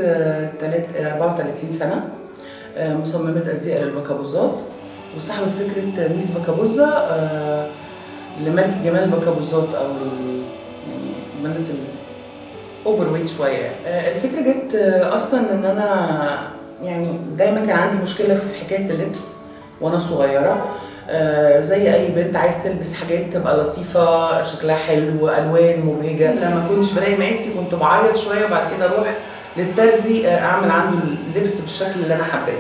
آه، تلات- آه، 34 سنة آه، مصممة أزياء للبكابوزات وصاحبة فكرة ميس بكابوزة آه، لملك جمال البكابوزات أو ال- يعني بنت الأوفر ويت شوية آه، الفكرة جت آه، أصلا إن أنا يعني دايما كان عندي مشكلة في حكاية اللبس وأنا صغيرة آه، زي اي بنت عايز تلبس حاجات تبقى لطيفه شكلها حلو الوان مبهجه لما كنتش بلاقي مقاسي كنت بعيط شويه وبعد كده اروح للترزي آه، اعمل عنده اللبس بالشكل اللي انا حباه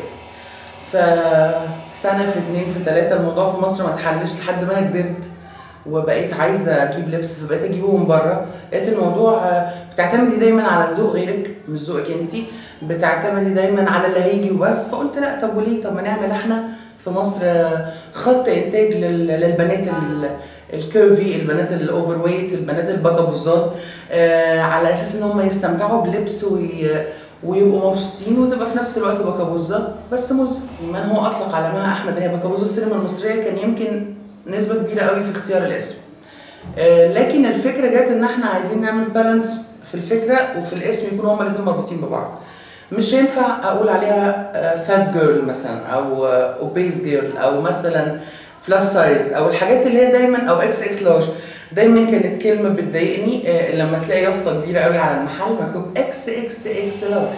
فسنه في اتنين في تلاته الموضوع في مصر ما اتحلش لحد ما انا كبرت وبقيت عايزه اجيب لبس فبقيت اجيبه من بره لقيت الموضوع آه، بتعتمدي دايما على ذوق غيرك مش ذوقك انتي بتعتمدي دايما على اللي هيجي وبس فقلت لا طب وليه طب ما نعمل احنا في مصر آه، خط انتاج لل- للبنات ال- الكيرفي البنات الاوفر ويت البنات البكابوزات آه، على اساس ان هم يستمتعوا بلبس وي ويبقوا مبسوطين وتبقى في نفس الوقت بكابوزه بس مز من هو اطلق علمها احمد هي بكابوزه السينما المصريه كان يمكن نسبه كبيره قوي في اختيار الاسم آه، لكن الفكره جت ان احنا عايزين نعمل بالانس في الفكره وفي الاسم يكونوا هما الاثنين مربوطين ببعض مش ينفع اقول عليها فات جيرل مثلا او اوبيز جيرل او مثلا بلس سايز او الحاجات اللي هي دايما او اكس اكس لارج دايما كانت كلمه بتضايقني آه، لما تلاقي يافطه كبيره قوي على المحل مكتوب اكس اكس اكس لارج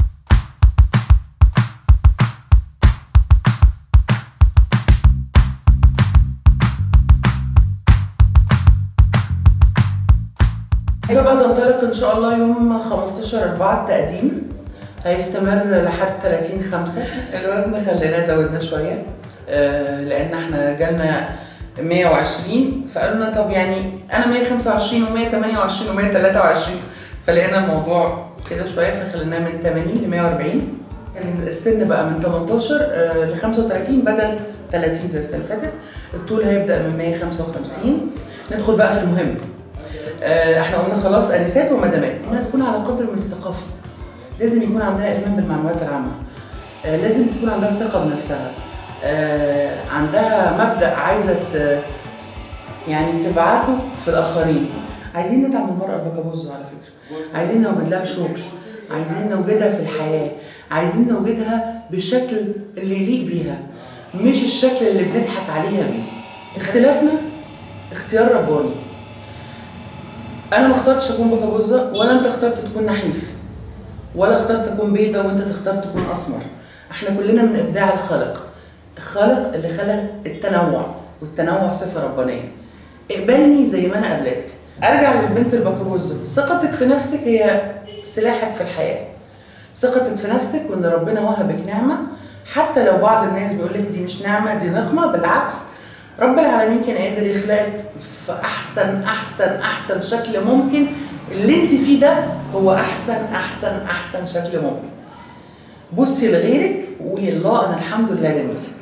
المسابقة تنطلق إن شاء الله يوم 15 4 التقديم هيستمر لحد 30 5 الوزن خلينا زودنا شوية آه، لأن احنا جالنا 120 فقالوا لنا طب يعني أنا 125 و128 و123 فلقينا الموضوع كده شوية فخليناه من 80 ل 140 كان السن بقى من 18 آه، ل 35 بدل 30 زي السنة اللي فاتت الطول هيبدأ من 155 ندخل بقى في المهم آه، احنا قلنا خلاص انسات ومدامات انها تكون على قدر من الثقافه لازم يكون عندها ايمان بالمعلومات العامه آه، لازم تكون عندها ثقه بنفسها آه، عندها مبدا عايزه ت- يعني تبعثه في الاخرين عايزين ندعم المراه البكابوزه على فكره عايزين نوجد لها شغل عايزين نوجدها في الحياه عايزين نوجدها بالشكل اللي يليق بيها مش الشكل اللي بنضحك عليها بيه اختلافنا اختيار رباني انا ما اخترتش اكون بكابوزه ولا انت اخترت تكون نحيف ولا اخترت تكون بيضه وانت تختار تكون اسمر احنا كلنا من ابداع الخالق الخالق اللي خلق التنوع والتنوع صفه ربانيه اقبلني زي ما انا قبلك ارجع للبنت البكابوزه ثقتك في نفسك هي سلاحك في الحياه ثقتك في نفسك وان ربنا وهبك نعمه حتى لو بعض الناس بيقول لك دي مش نعمه دي نقمه بالعكس رب العالمين كان قادر يخلقك في احسن احسن احسن شكل ممكن اللي انت فيه ده هو احسن احسن احسن شكل ممكن بصي لغيرك وقولي الله انا الحمد لله جميله